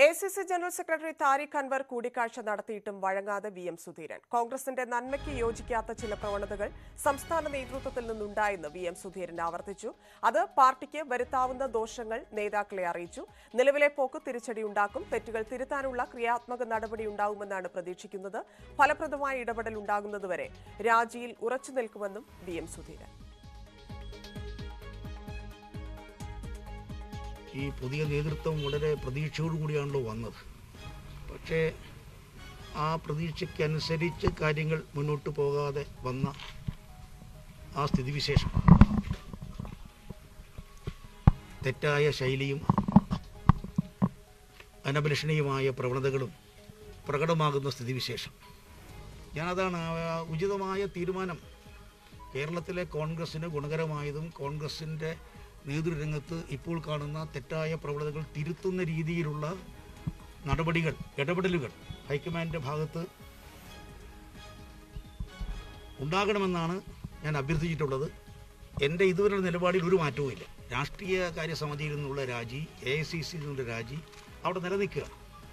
A C C general secretary Tariq Anwar കൂടിക്കാഴ്ച നടത്തിയിട്ടും വഴങ്ങാതെ V M Sudheeran കോൺഗ്രസിന്റെ നന്മയ്ക്ക് യോജിക്കാത്ത ചില പ്രവണതകൾ സംസ്ഥാന നേതൃത്വത്തിൽ നിന്നുണ്ടായെന്ന് വി എം സുധീരൻ ആവർത്തിച്ചു അത് പാർട്ടിക്ക് വരുത്താവുന്ന ദോഷങ്ങൾ നേതാക്കളെ അറിയിച്ചു നിലവിലെ പോക്ക് തിരിച്ചടിയുണ്ടാക്കും തെറ്റുകൾ തിരുത്താനുള്ള ക്രിയാത്മക നടപടി ഉണ്ടാകുമെന്നാണ് പ്രതീക്ഷിക്കുന്നത് ഫലപ്രദമായ ഇടപെടൽ ഉണ്ടാകുന്നതുവരെ രാജിയിൽ ഉറച്ചു നിൽക്കുമെന്നും വി എം സുധീരൻ ഈ പുതിയ നേതൃത്വം വളരെ പ്രതീക്ഷയോടുകൂടിയാണല്ലോ വന്നത് പക്ഷേ ആ പ്രതീക്ഷയ്ക്കനുസരിച്ച് കാര്യങ്ങൾ മുന്നോട്ട് പോകാതെ വന്ന ആ സ്ഥിതിവിശേഷം തെറ്റായ ശൈലിയും അനഭിലഷണീയമായ പ്രവണതകളും പ്രകടമാകുന്ന സ്ഥിതിവിശേഷം ഞാനതാണ് ആ ഉചിതമായ തീരുമാനം കേരളത്തിലെ കോൺഗ്രസ്സിന് ഗുണകരമായതും കോൺഗ്രസിൻ്റെ നേതൃരംഗത്ത് ഇപ്പോൾ കാണുന്ന തെറ്റായ പ്രവണതകൾ തിരുത്തുന്ന രീതിയിലുള്ള നടപടികൾ ഇടപെടലുകൾ ഹൈക്കമാൻഡിൻ്റെ ഭാഗത്ത് ഉണ്ടാകണമെന്നാണ് ഞാൻ അഭ്യർത്ഥിച്ചിട്ടുള്ളത് എൻ്റെ ഇതുവരെയുള്ള നിലപാടിൽ ഒരു മാറ്റവുമില്ല രാഷ്ട്രീയ കാര്യസമിതിയിൽ നിന്നുള്ള രാജി എ ഐ സി സിയിൽ നിന്നുള്ള രാജി അവിടെ നിലനിൽക്കുക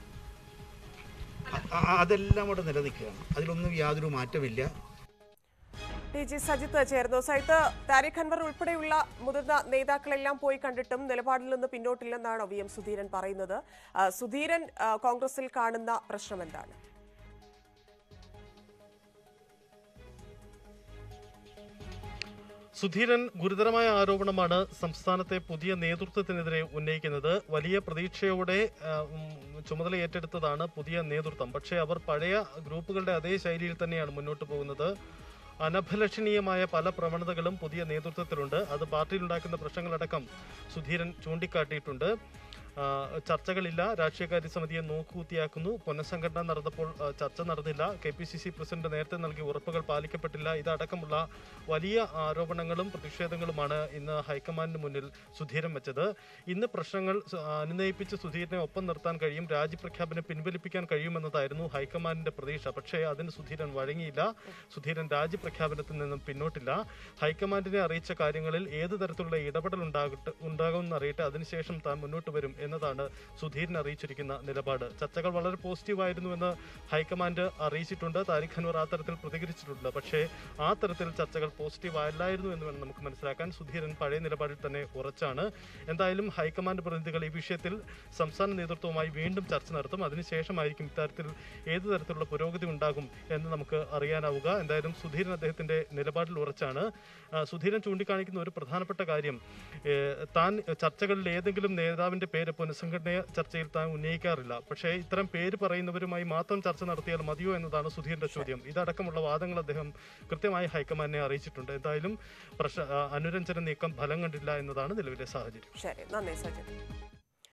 അ- അ- അതെല്ലാം അവിടെ നിലനിൽക്കുകയാണ് അതിലൊന്നും യാതൊരു മാറ്റമില്ല ടി ജി സജിത്ത് ചേർന്നു സജിത്ത് താരിഖ് അൻവർ ഉൾപ്പെടെയുള്ള മുതിർന്ന നേതാക്കളെല്ലാം പോയി കണ്ടിട്ടും നിലപാടിൽ നിന്ന് പിന്നോട്ടില്ലെന്നാണ് വി എം സുധീരൻ പറയുന്നത് ആ, സുധീരൻ ആ, കോൺഗ്രസിൽ കാണുന്ന പ്രശ്നം എന്താണ് സുധീരൻ ഗുരുതരമായ ആരോപണമാണ് സംസ്ഥാനത്തെ പുതിയ നേതൃത്വത്തിനെതിരെ ഉന്നയിക്കുന്നത് വലിയ പ്രതീക്ഷയോടെ ആ, ഉം, ചുമതല ഏറ്റെടുത്തതാണ് പുതിയ നേതൃത്വം പക്ഷേ അവർ പഴയ ഗ്രൂപ്പുകളുടെ അതേ ശൈലിയിൽ തന്നെയാണ് മുന്നോട്ട് പോകുന്നത് അനഭിലഷണീയമായ പല പ്രവണതകളും പുതിയ നേതൃത്വത്തിലുണ്ട് അത് പാർട്ടിയിലുണ്ടാക്കുന്ന പ്രശ്നങ്ങളടക്കം സുധീരൻ ചൂണ്ടിക്കാട്ടിയിട്ടുണ്ട് ആ, ചർച്ചകളില്ല രാഷ്ട്രീയകാര്യ സമിതിയെ നോക്കുകുത്തിയാക്കുന്നു പുനഃസംഘടന നടന്നപ്പോൾ ആ, ചർച്ച നടന്നില്ല K P C C president നേരത്തെ നൽകിയ ഉറപ്പുകൾ പാലിക്കപ്പെട്ടില്ല ഇതടക്കമുള്ള വലിയ ആരോപണങ്ങളും പ്രതിഷേധങ്ങളുമാണ് ഇന്ന് ഹൈക്കമാൻഡിന് മുന്നിൽ സുധീരൻ വെച്ചത് ഇന്ന് പ്രശ്നങ്ങൾ സു- അനുനയിപ്പിച്ച് സുധീരനെ ഒപ്പം നിർത്താൻ കഴിയും രാജ്യപ്രഖ്യാപനം പിൻവലിപ്പിക്കാൻ കഴിയുമെന്നതായിരുന്നു ഹൈക്കമാൻഡിന്റെ പ്രതീക്ഷ പക്ഷേ അതിന് സുധീരൻ വഴങ്ങിയില്ല സുധീരൻ രാജ്യപ്രഖ്യാപനത്തിൽ നിന്നും പിന്നോട്ടില്ല ഹൈക്കമാൻഡിനെ അറിയിച്ച കാര്യങ്ങളിൽ ഏത് തരത്തിലുള്ള ഇടപെടൽ ഉണ്ടാകട്ടെ ഉണ്ടാകുമെന്ന് അറിയട്ടെ അതിനുശേഷം താൻ മുന്നോട്ട് വരും എന്നതാണ് സുധീരൻ അറിയിച്ചിരിക്കുന്ന നിലപാട് ചർച്ചകൾ വളരെ പോസിറ്റീവായിരുന്നുവെന്ന് ഹൈക്കമാൻഡ് അറിയിച്ചിട്ടുണ്ട് താരിഖ് അൻവർ ആ തരത്തിൽ പ്രതികരിച്ചിട്ടുണ്ട് പക്ഷേ ആ തരത്തിൽ ചർച്ചകൾ പോസിറ്റീവ് അല്ലായിരുന്നു എന്ന് വേണം നമുക്ക് മനസ്സിലാക്കാൻ സുധീരൻ പഴയ നിലപാടിൽ തന്നെ ഉറച്ചാണ് എന്തായാലും ഹൈക്കമാൻഡ് പ്രതിനിധികൾ ഈ വിഷയത്തിൽ സംസ്ഥാന നേതൃത്വവുമായി വീണ്ടും ചർച്ച നടത്തും അതിനുശേഷമായിരിക്കും ഇത്തരത്തിൽ ഏത് തരത്തിലുള്ള പുരോഗതി ഉണ്ടാകും എന്ന് നമുക്ക് അറിയാനാവുക എന്തായാലും സുധീരൻ അദ്ദേഹത്തിന്റെ നിലപാടിൽ ഉറച്ചാണ് ആ, സുധീരൻ ചൂണ്ടിക്കാണിക്കുന്ന ഒരു പ്രധാനപ്പെട്ട കാര്യം ഏ, താൻ ചർച്ചകളിൽ ഏതെങ്കിലും നേതാവിന്റെ പേര് പുനഃസംഘടന ചർച്ചയിൽ താൻ ഉന്നയിക്കാറില്ല പക്ഷേ ഇത്തരം പേര് പറയുന്നവരുമായി മാത്രം ചർച്ച നടത്തിയാൽ മതിയോ എന്നതാണ് സുധീരന്റെ ചോദ്യം ഇതടക്കമുള്ള വാദങ്ങൾ അദ്ദേഹം കൃത്യമായി ഹൈക്കമാൻഡിനെ അറിയിച്ചിട്ടുണ്ട് എന്തായാലും പ്രശ്ന ആ, അനുരഞ്ജന നീക്കം ഫലം കണ്ടില്ല എന്നതാണ് നിലവിലെ സാഹചര്യം ശരി നന്ദി സജിത്ത്